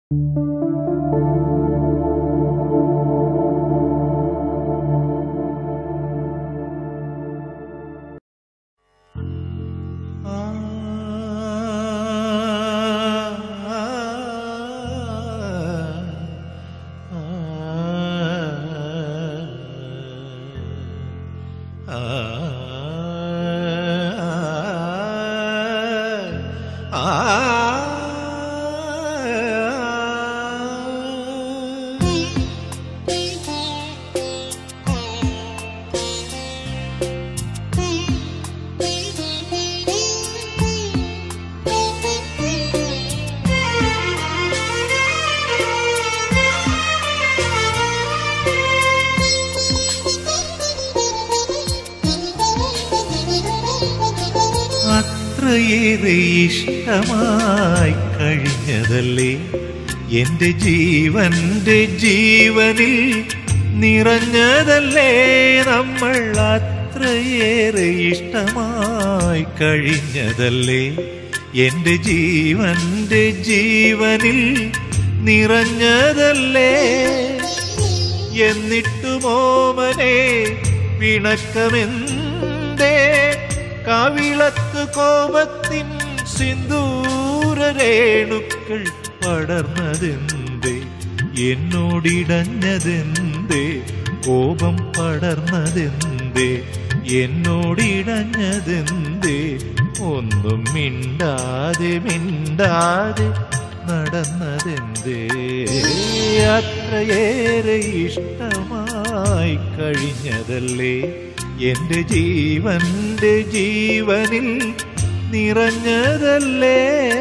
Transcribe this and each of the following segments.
അത്രയേറെ ഇഷ്ടമായി കഴിഞ്ഞതല്ലേ എന്റെ ജീവന്റെ ജീവനിൽ നിറഞ്ഞതല്ലേ നമ്മൾ അത്രയേറെ ഇഷ്ടമായി കഴിഞ്ഞതല്ലേ എന്റെ ജീവന്റെ ജീവനിൽ നിറഞ്ഞതല്ലേ എന്നിട്ടുമോമനെ പിണക്കമെന്തേ കവിളത്ത് കോപത്തിൻ സിന്ദൂരരേണുക്കൾ പടർന്നതെന്തേ എന്നോടിടഞ്ഞതെന്തേ കോപം പടർന്നതെന്തേ എന്നോടിടഞ്ഞതെന്തേ ഒന്നും മിണ്ടാതെ മിണ്ടാതെ നടന്നതെന്തേ അത്രയേറെ ഇഷ്ടമായി കഴിഞ്ഞതല്ലേ എന്റെ ജീവന്റെ ജീവനിൽ നിറഞ്ഞതല്ലേ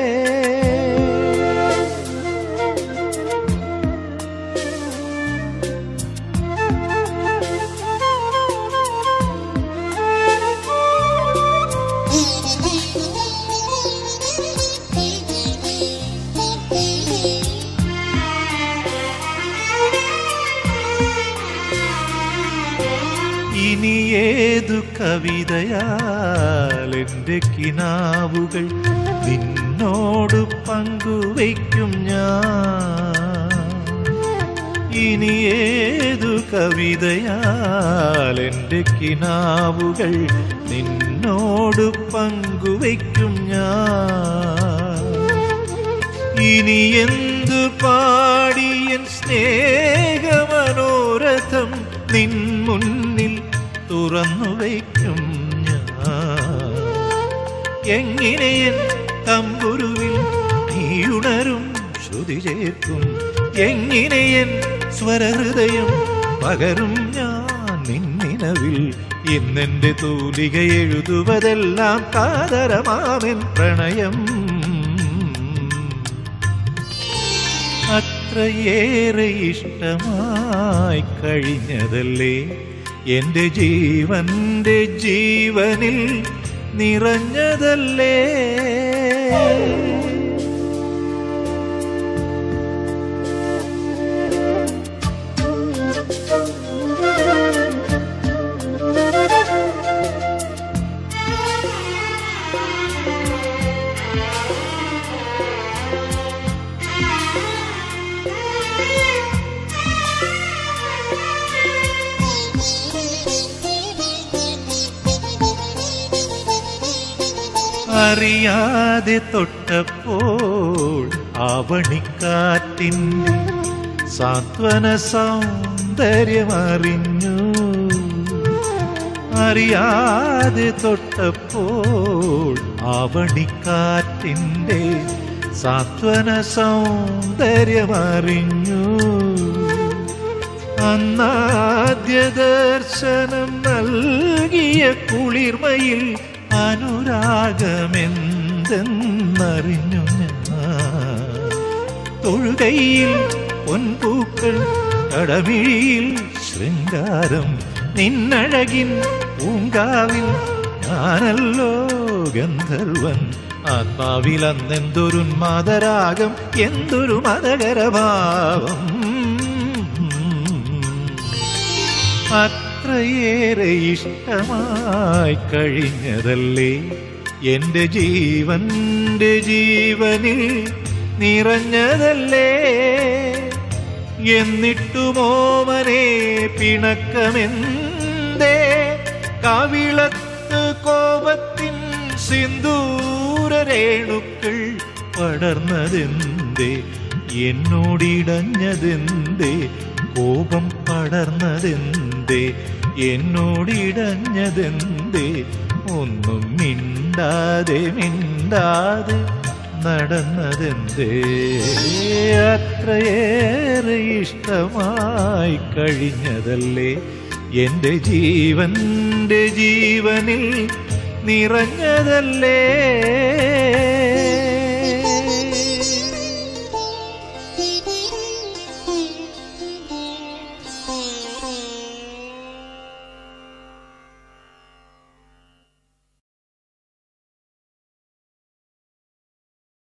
ഇനി ഏതു കവിതയാൽ എൻ്റെ കിനാവുകൾ നിന്നോട് പങ്കുവയ്ക്കും ഞാൻ ഇനി ഏതു കവിതയാൽ എൻ്റെ കിനാവുകൾ നിന്നോട് പങ്കുവയ്ക്കും ഞാൻ ഇനി എന്തു പാടിയൻ സ്നേഹമനോരഥം നിൻ മുന്നിൽ തുറന്നു വയ്ക്കും ഞാൻ എങ്ങനെയൻ തമ്പുരുവിൽ നീയുണരും ശ്രുതി ചേർക്കും എങ്ങനെയൻ സ്വരഹൃദയം പകരും ഞാൻ നിന്നിനവിൽ ഇന്നെന്റെ തൂലിക എഴുതുവതെല്ലാം കാതരമാമെൻ പ്രണയം അത്രയേറെ ഇഷ്ടമായി കഴിഞ്ഞതല്ലേ എന്റെ ജീവന്റെ ജീവനിൽ നിറഞ്ഞതല്ലേ അറിയാതെ തൊട്ടപ്പോൾ ആവണിക്കാറ്റിൻ്റെ സാന്ത്വന സൗന്ദര്യമറിഞ്ഞു അറിയാതെ തൊട്ടപ്പോൾ ആവണിക്കാറ്റിൻ്റെ സാന്ത്വന സൗന്ദര്യമറിഞ്ഞു അന്നാദ്യ ദർശനം നൽകിയ കുളിർമയിൽ അനുരാഗമെന്തെന്നറിഞ്ഞു ഞാൻ തൊഴുകയിൽ പൊൻപൂക്കൾ കടമിഴിയിൽ ശൃംഗാരം നിന്നഴകിൻ പൂങ്കാവിൽ ഞാനല്ലോ ഗന്ധർവൻ ആത്മാവിൽ അന്നെന്തൊരുന്മാതരാഗം എന്തൊരു മതകരഭാവം അത്രയേറെ ഇഷ്ടമായി കഴിഞ്ഞതല്ലേ എന്റെ ജീവന്റെ ജീവനിൽ നിറഞ്ഞതല്ലേ എന്നിട്ടുമോമനെ പിണക്കമെന്തേ കവിളത്ത് കോപത്തിൻ സിന്ദൂരരേണുക്കൾ പടർന്നതെന്തേ എന്നോടിടഞ്ഞതെന്തേ കോപം പടർന്നതെന്തേ എന്നോടിടഞ്ഞതെന്തേ ഒന്നും മിണ്ടാതെ മിണ്ടാതെ നടന്നതെന്തേ അത്രയേറെ ഇഷ്ടമായി കഴിഞ്ഞതല്ലേ എൻ്റെ ജീവന്റെ ജീവനിൽ നിറഞ്ഞതല്ലേ